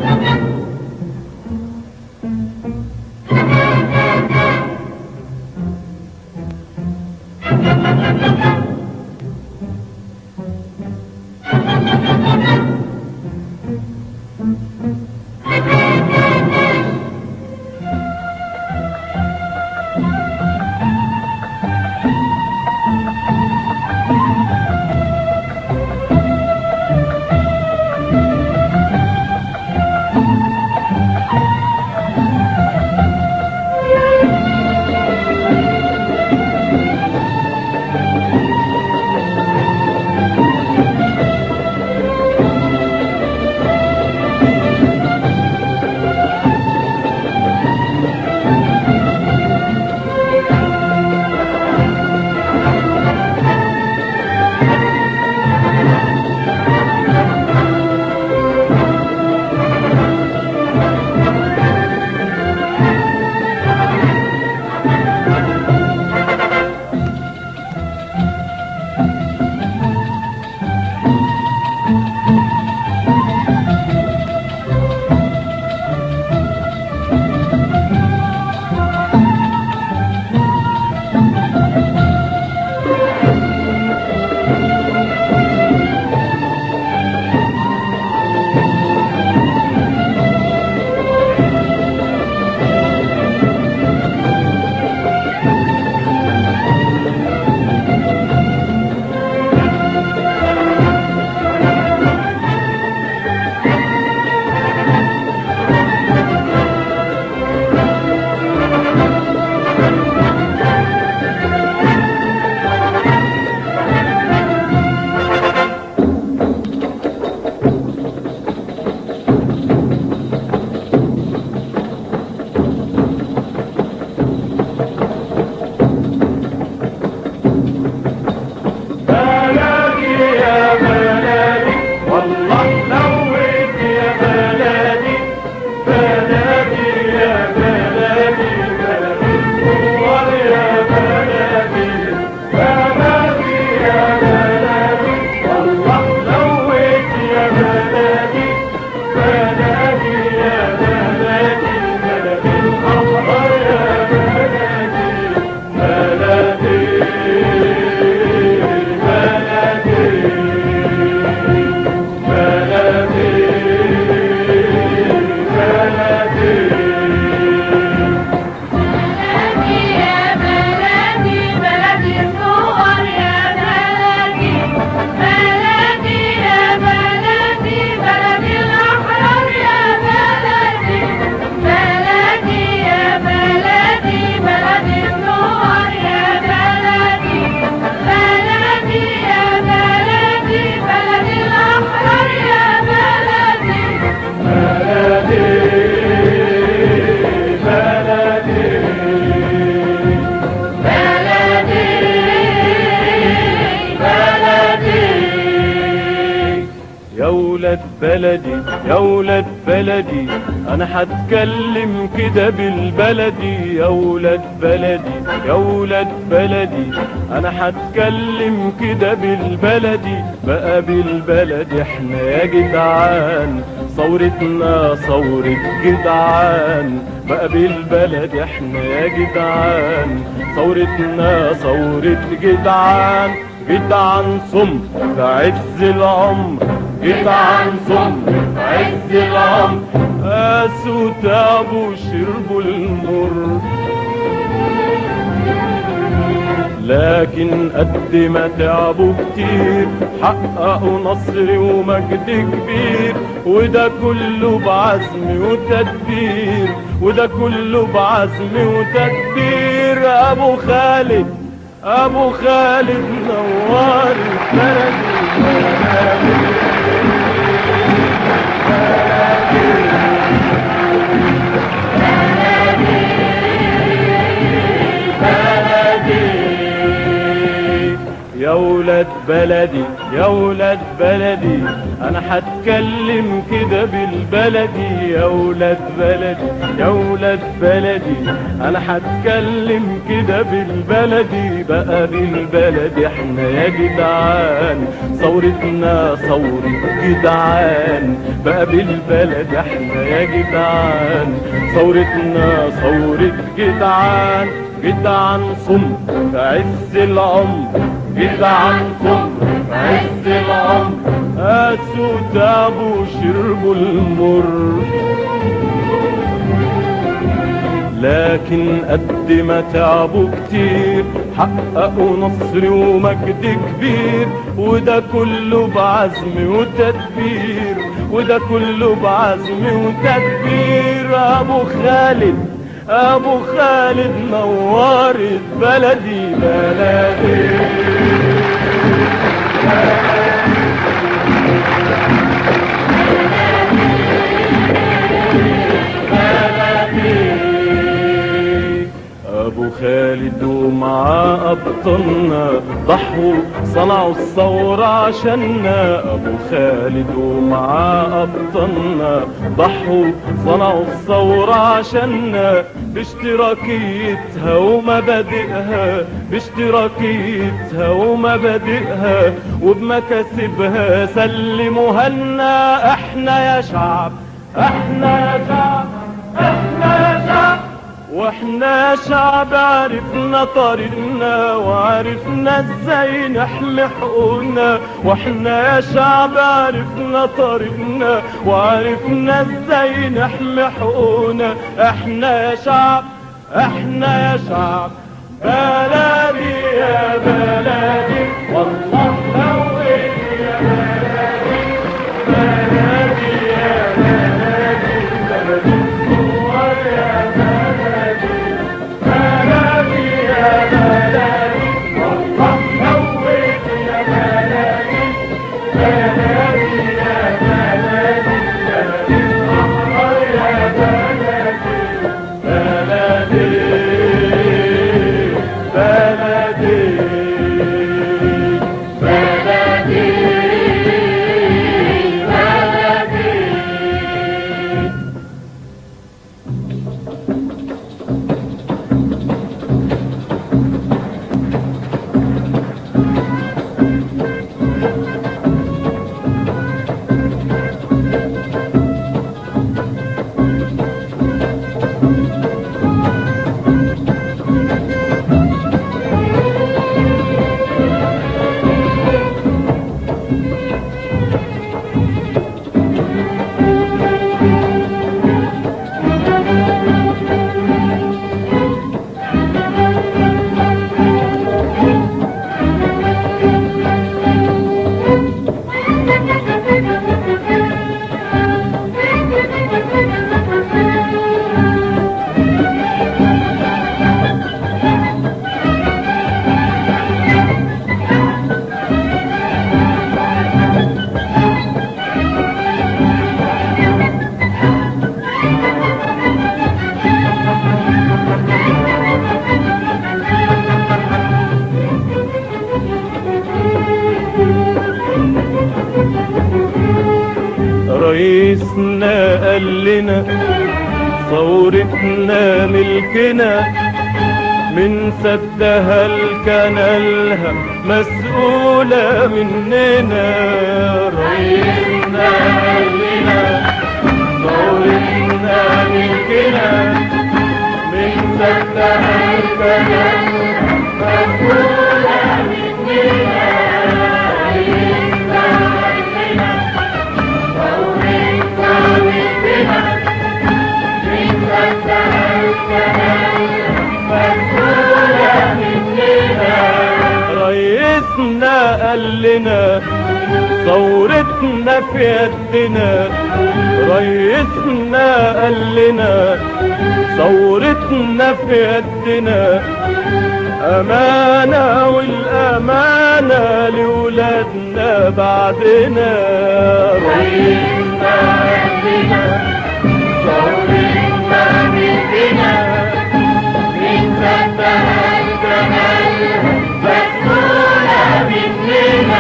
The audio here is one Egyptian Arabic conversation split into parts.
ولاد بلدي يا ولاد بلدي انا هتكلم كده بالبلدي يا ولاد بلدي يا ولاد بلدي انا هتكلم كده بالبلدي بقى بالبلدي احنا يا جدعان ثورتنا ثورة جدعان بقى بالبلد احنا يا جدعان ثورتنا ثورة جدعان جدعان صم في عز العمر جدعان صم في عز العمر قاسوا تعبوا شربوا المر لكن قد ما تعبوا كتير حققوا نصر ومجد كبير وده كله بعزم وتدبير وده كله بعزم وتدبير ابو خالد ابو خالد نوار البلد يا ولاد بلدي يا ولاد بلدي انا هتكلم كده بالبلدي يا ولاد بلدي يا ولاد بلدي انا هتكلم كده بالبلدي بقى بالبلدي احنا يا جدعان ثورتنا ثورة جدعان بقى بالبلد احنا يا جدعان ثورتنا ثورة جدعان جدعان صم في عز العمر جدعان صم في عز العمر قاسوا تعبوا شربوا المر لكن قد ما تعبوا كتير حققوا نصر ومجد كبير وده كله بعزم وتدبير وده كله بعزم وتدبير ابو خالد ابو خالد نورت بلدي بلدي ابو خالد ومعاه ابطالنا ضحوا صنعوا الثورة عشاننا ابو خالد ومعاه ابطالنا ضحوا صنعوا الثورة عشاننا باشتراكيتها ومبادئها باشتراكيتها ومبادئها وبمكاسبها سلموها لنا احنا يا شعب احنا يا شعب احنا يا شعب واحنا شعب عرفنا طريقنا وعرفنا ازاي نحمي حقوقنا واحنا يا شعب عرفنا طريقنا وعرفنا ازاي نحمي حقوقنا احنا يا شعب احنا يا شعب بلدي يا بلدي والله لو إيه يا بلدي بلدي يا بلدي بلدي الصور يا بلدي بلدي يا بلدي والله لو إيه يا بلدي بلدي يا بلدي بلدي الصحراء يا بلدي بلدي بلدي بلدي بلدي رئيسنا قال لنا ثورتنا ملكنا من سدها الكنالها مسؤولة مننا رئيسنا قال لنا ثورتنا ملكنا من سدها الكنالها مسؤولة مننا رئيسنا قال لنا رئيسنا قال لنا ثورتنا في يدنا رئيسنا قال لنا ثورتنا في يدنا أمانة والأمانة لولادنا بعدنا رئيسنا قال لنا ثورتنا مننا من فتح الجمال مسؤولة مننا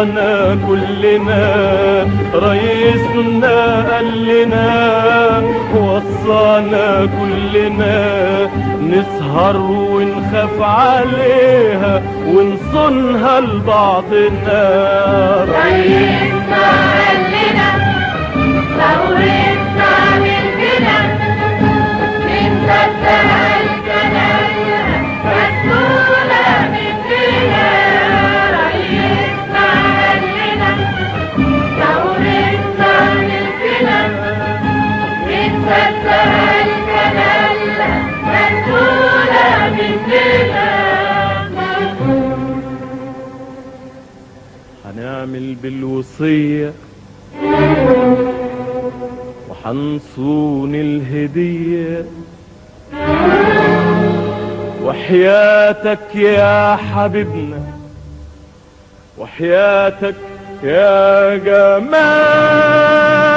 وصانا كلنا رئيسنا قال لنا وصانا كلنا نسهر ونخاف عليها ونصونها لبعضنا رئيسنا قال لنا ثورتنا من هنا نصدقها الكلام مسؤولة مننا رئيسنا قال لنا ثورتنا من هنا نصدقها الكلام مسؤولة مننا هنعمل بالوصية وحنصون الهدية وحياتك يا حبيبنا وحياتك يا جمال